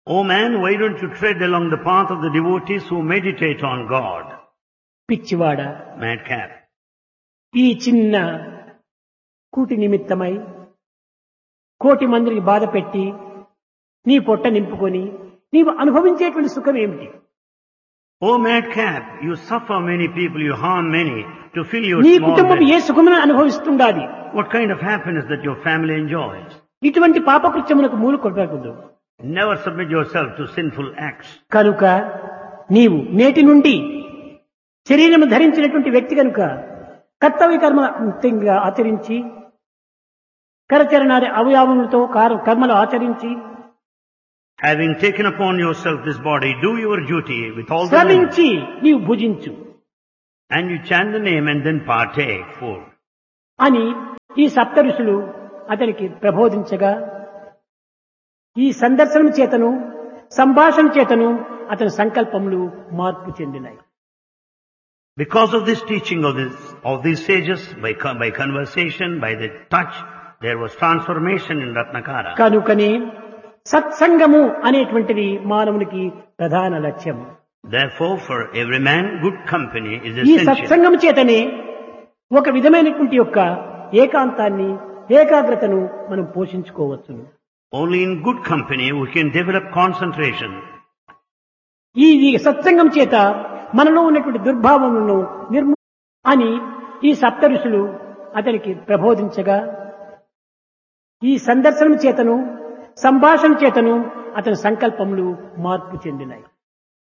O man, why don't you tread along the path of the devotees who meditate on God? పిచ్చివాడ Madcap. ఈ చిన్న కూటి నిమిత్తమై కోటి మందిని బాధ పెట్టి నీ పొట్ట నింపుకొని నీవు అనుభవించేటువంటి సుఖం ఏమిటి O madcap, you suffer many people, you harm many to fill your నీ small కుటుంబం ఏ belly. సుఖమును అనుభవిస్తుండాలి What kind of happiness that your family enjoys? ఇటువంటి పాపకృత్యములకు మూలు కొట్టకూడదు Never submit yourself to sinful acts. కనుక నీవు నేటి నుండి శరీరము ధరించినటువంటి వ్యక్తి కనుక కర్తవ్య కర్మ అంతంగా ఆచరించి కరచరణాది అవయవములతో కార- కర్మలు ఆచరించి Having taken upon yourself this body, do your duty with all the limbs. శ్రమించి నీవు భుజించు And you chant the name and then partake food. అని ఈ సప్త ఋషులు అతనికి ప్రబోధించగా ఈ సందర్శనం చేతను సంభాషణ చేతను అతని సంకల్పములు మార్పు చెందినాయి Because of this teaching of this, of these sages, by, con- by conversation, by the touch, there was transformation in Ratnakara. కనుకనే సత్సంగము అనేటువంటిది మానవునికి ప్రధాన లక్ష్యం Therefore, for every man, good company is ఈ essential. సత్సంగం చేతనే ఒక విధమైనటువంటి యొక్క ఏకాంతాన్ని ఏకాగ్రతను మనం పోషించుకోవచ్చును Only in good company we can develop concentration. ఈ ఈ సత్సంగం చేత మనలో ఉన్నటువంటి దుర్భావములను నిర్మూ అని ఈ సప్త ఋషులు అతనికి ప్రబోధించగా ఈ సందర్శనం చేతను సంభాషణ చేతను అతని సంకల్పములు మార్పు చెందినాయి